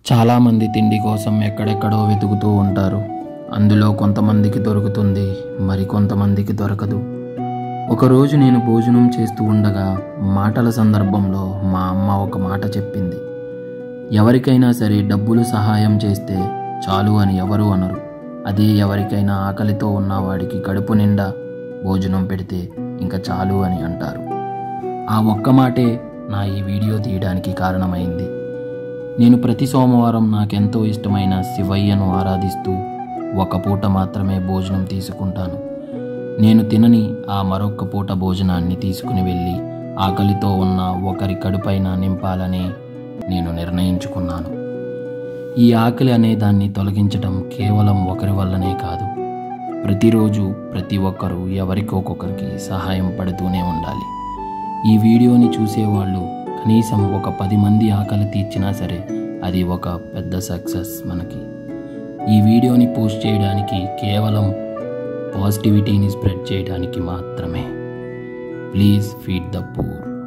చాలామంది తిండి కోసం ఎక్కడెక్కడో వెతుకుతూ ఉంటారు అందులో కొంతమందికి దొరుకుతుంది మరి కొంతమందికి దొరకదు ఒకరోజు నేను భోజనం చేస్తూ ఉండగా మాటల సందర్భంలో మా అమ్మ ఒక మాట చెప్పింది ఎవరికైనా సరే డబ్బులు సహాయం చేస్తే చాలు అని ఎవరు అనరు అదే ఎవరికైనా ఆకలితో ఉన్న వాడికి కడుపు నిండా భోజనం పెడితే ఇంకా చాలు అని అంటారు ఆ ఒక్క మాటే నా ఈ వీడియో తీయడానికి కారణమైంది నేను ప్రతి సోమవారం నాకెంతో ఇష్టమైన శివయ్యను ఆరాధిస్తూ ఒక పూట మాత్రమే భోజనం తీసుకుంటాను నేను తినని ఆ మరొక్క పూట భోజనాన్ని తీసుకుని వెళ్ళి ఆకలితో ఉన్న ఒకరి కడుపైన నింపాలని నేను నిర్ణయించుకున్నాను ఈ ఆకలి అనే దాన్ని తొలగించడం కేవలం ఒకరి వల్లనే కాదు ప్రతిరోజు ప్రతి ఒక్కరూ ఎవరికొకరికి సహాయం పడుతూనే ఉండాలి ఈ వీడియోని చూసేవాళ్ళు కనీసం ఒక పది మంది ఆకలి తీర్చినా సరే అది ఒక పెద్ద సక్సెస్ మనకి ఈ వీడియోని పోస్ట్ చేయడానికి కేవలం పాజిటివిటీని స్ప్రెడ్ చేయడానికి మాత్రమే ప్లీజ్ ఫీడ్ ద పూర్